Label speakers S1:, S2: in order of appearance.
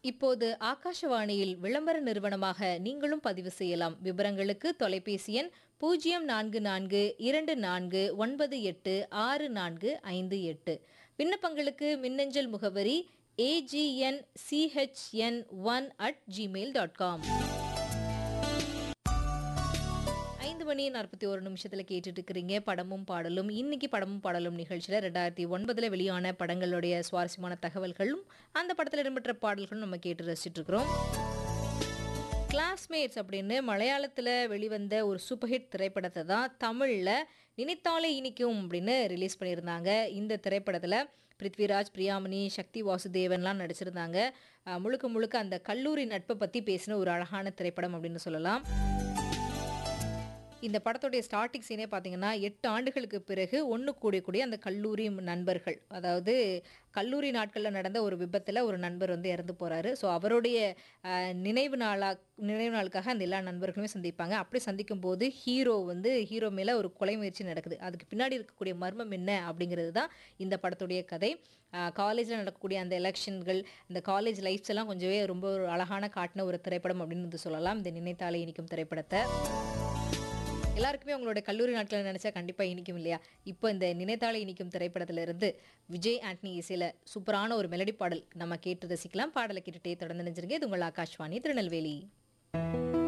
S1: இப்போது ஆகாஷவாணியில் விளம்பர நிறுவனமாக நீங்களும் பதிவு செய்யலாம் விவரங்களுக்கு தொலைபேசி எண் பூஜ்ஜியம் நான்கு நான்கு இரண்டு நான்கு ஒன்பது எட்டு ஆறு நான்கு ஐந்து எட்டு விண்ணப்பங்களுக்கு மின்னஞ்சல் முகவரி AGN CHN one at Gmail dot com ஐந்து மணி நாற்பத்தி ஒரு நிமிஷத்துல கேட்டுட்டு இருக்கிறீங்க படமும் பாடலும் இன்னைக்கு படமும் பாடலும் நிகழ்ச்சியில ரெண்டாயிரத்தி ஒன்பதுல வெளியான படங்களுடைய சுவாரஸ்யமான தகவல்களும் அந்த படத்துல இடம்பெற்ற பாடல்களும் நம்ம கேட்டு ரசிச்சுட்டு இருக்கிறோம் கிளாஸ்மேட்ஸ் அப்படின்னு மலையாளத்தில் வெளிவந்த ஒரு சூப்பர் ஹிட் திரைப்படத்தை தான் தமிழில் நினைத்தாலே இனிக்கும் அப்படின்னு ரிலீஸ் பண்ணியிருந்தாங்க இந்த திரைப்படத்தில் பிருத்விராஜ் பிரியாமணி சக்தி வாசுதேவன்லாம் நடிச்சிருந்தாங்க அஹ் முழுக்க முழுக்க அந்த கல்லூரி நட்பை பற்றி பேசின ஒரு அழகான திரைப்படம் அப்படின்னு சொல்லலாம் இந்த படத்துடைய ஸ்டார்டிங் சீனே பார்த்தீங்கன்னா எட்டு ஆண்டுகளுக்கு பிறகு ஒன்று கூடியக்கூடிய அந்த கல்லூரி நண்பர்கள் அதாவது கல்லூரி நாட்களில் நடந்த ஒரு விபத்தில் ஒரு நண்பர் வந்து இறந்து போகிறாரு ஸோ அவருடைய அஹ், நினைவு நாளா நினைவு நாளுக்காக அந்த எல்லா நண்பர்களுமே சந்திப்பாங்க அப்படி சந்திக்கும் போது ஹீரோ வந்து ஹீரோ மேலே ஒரு கொலை முயற்சி நடக்குது அதுக்கு பின்னாடி இருக்கக்கூடிய மர்மம் என்ன அப்படிங்கிறது தான் இந்த படத்துடைய கதை காலேஜில் நடக்கக்கூடிய அந்த எலெக்ஷன்கள் அந்த காலேஜ் லைஃப்ஸ் எல்லாம் கொஞ்சமே ரொம்ப ஒரு அழகான காட்டின ஒரு திரைப்படம் அப்படின்னு வந்து சொல்லலாம் இந்த நினைத்தாலே இனிக்கும் திரைப்படத்தை எல்லாருக்குமே உங்களோட கல்லூரி நாட்களில் நினச்சா கண்டிப்பாக இனிக்கும் இல்லையா இப்போ இந்த நினைத்தாலே இனிக்கும் திரைப்படத்துல இருந்து விஜய் ஆண்டனி இசையில் சூப்பரான ஒரு மெலடி பாடல் நம்ம கேட்டு ரசிக்கலாம் பாடலை கேட்டுட்டே தொடர்ந்து நினைச்சிருங்க இது உங்கள் ஆகாஷ்வாணி திருநெல்வேலி